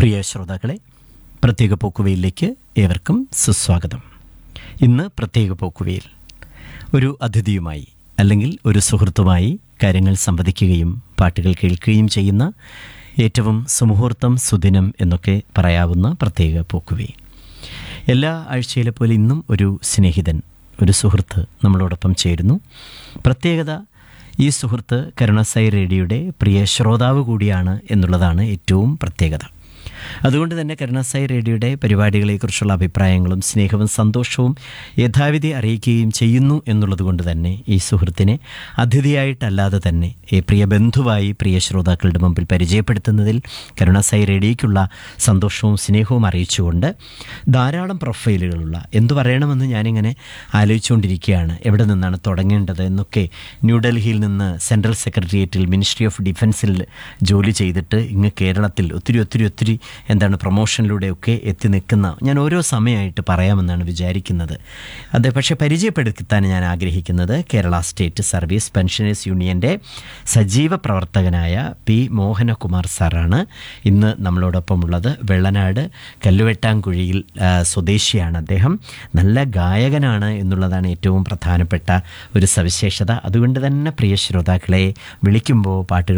പ്രിയ ശ്രോതാക്കളെ പ്രത്യേക പോക്കുവയിലേക്ക് ഏവർക്കും സുസ്വാഗതം ഇന്ന് പ്രത്യേക പോക്കുവയിൽ ഒരു അതിഥിയുമായി അല്ലെങ്കിൽ ഒരു സുഹൃത്തുമായി കാര്യങ്ങൾ സംവദിക്കുകയും പാട്ടുകൾ കേൾക്കുകയും ചെയ്യുന്ന ഏറ്റവും സുമുഹൂർത്തം സുദിനം എന്നൊക്കെ പറയാവുന്ന പ്രത്യേക പോക്കുവേ എല്ലാ ആഴ്ചയിലെ പോലെ ഇന്നും ഒരു സ്നേഹിതൻ ഒരു സുഹൃത്ത് നമ്മളോടൊപ്പം ചേരുന്നു പ്രത്യേകത ഈ സുഹൃത്ത് കരുണസായി റേഡിയോയുടെ പ്രിയ ശ്രോതാവ് കൂടിയാണ് എന്നുള്ളതാണ് ഏറ്റവും പ്രത്യേകത അതുകൊണ്ട് തന്നെ കരുണസായി റേഡിയോയുടെ പരിപാടികളെക്കുറിച്ചുള്ള അഭിപ്രായങ്ങളും സ്നേഹവും സന്തോഷവും യഥാവിധി അറിയിക്കുകയും ചെയ്യുന്നു എന്നുള്ളത് കൊണ്ട് തന്നെ ഈ സുഹൃത്തിനെ അതിഥിയായിട്ടല്ലാതെ തന്നെ ഈ പ്രിയ ബന്ധുവായി പ്രിയ ശ്രോതാക്കളുടെ മുമ്പിൽ പരിചയപ്പെടുത്തുന്നതിൽ കരുണസായി റേഡിയോയ്ക്കുള്ള സന്തോഷവും സ്നേഹവും അറിയിച്ചുകൊണ്ട് ധാരാളം പ്രൊഫൈലുകളുള്ള എന്തു പറയണമെന്ന് ഞാനിങ്ങനെ ആലോചിച്ചുകൊണ്ടിരിക്കുകയാണ് എവിടെ നിന്നാണ് തുടങ്ങേണ്ടത് എന്നൊക്കെ ന്യൂഡൽഹിയിൽ നിന്ന് സെൻട്രൽ സെക്രട്ടേറിയറ്റിൽ മിനിസ്ട്രി ഓഫ് ഡിഫൻസിൽ ജോലി ചെയ്തിട്ട് ഇങ്ങ് കേരളത്തിൽ ഒത്തിരി ഒത്തിരി ഒത്തിരി എന്താണ് പ്രൊമോഷനിലൂടെയൊക്കെ എത്തി നിൽക്കുന്ന ഞാൻ ഓരോ സമയമായിട്ട് പറയാമെന്നാണ് വിചാരിക്കുന്നത് അത് പക്ഷേ പരിചയപ്പെടുത്താൻ ഞാൻ ആഗ്രഹിക്കുന്നത് കേരള സ്റ്റേറ്റ് സർവീസ് പെൻഷനേഴ്സ് യൂണിയൻ്റെ സജീവ പ്രവർത്തകനായ പി മോഹനകുമാർ സാറാണ് ഇന്ന് നമ്മളോടൊപ്പം ഉള്ളത് വെള്ളനാട് കല്ലുവെട്ടാങ്കുഴിയിൽ ആ, സ്വദേശിയാണ് അദ്ദേഹം നല്ല ഗായകനാണ് എന്നുള്ളതാണ് ഏറ്റവും പ്രധാനപ്പെട്ട ഒരു സവിശേഷത അതുകൊണ്ട് തന്നെ പ്രിയ ശ്രോതാക്കളെ വിളിക്കുമ്പോൾ പാട്ടുകൾ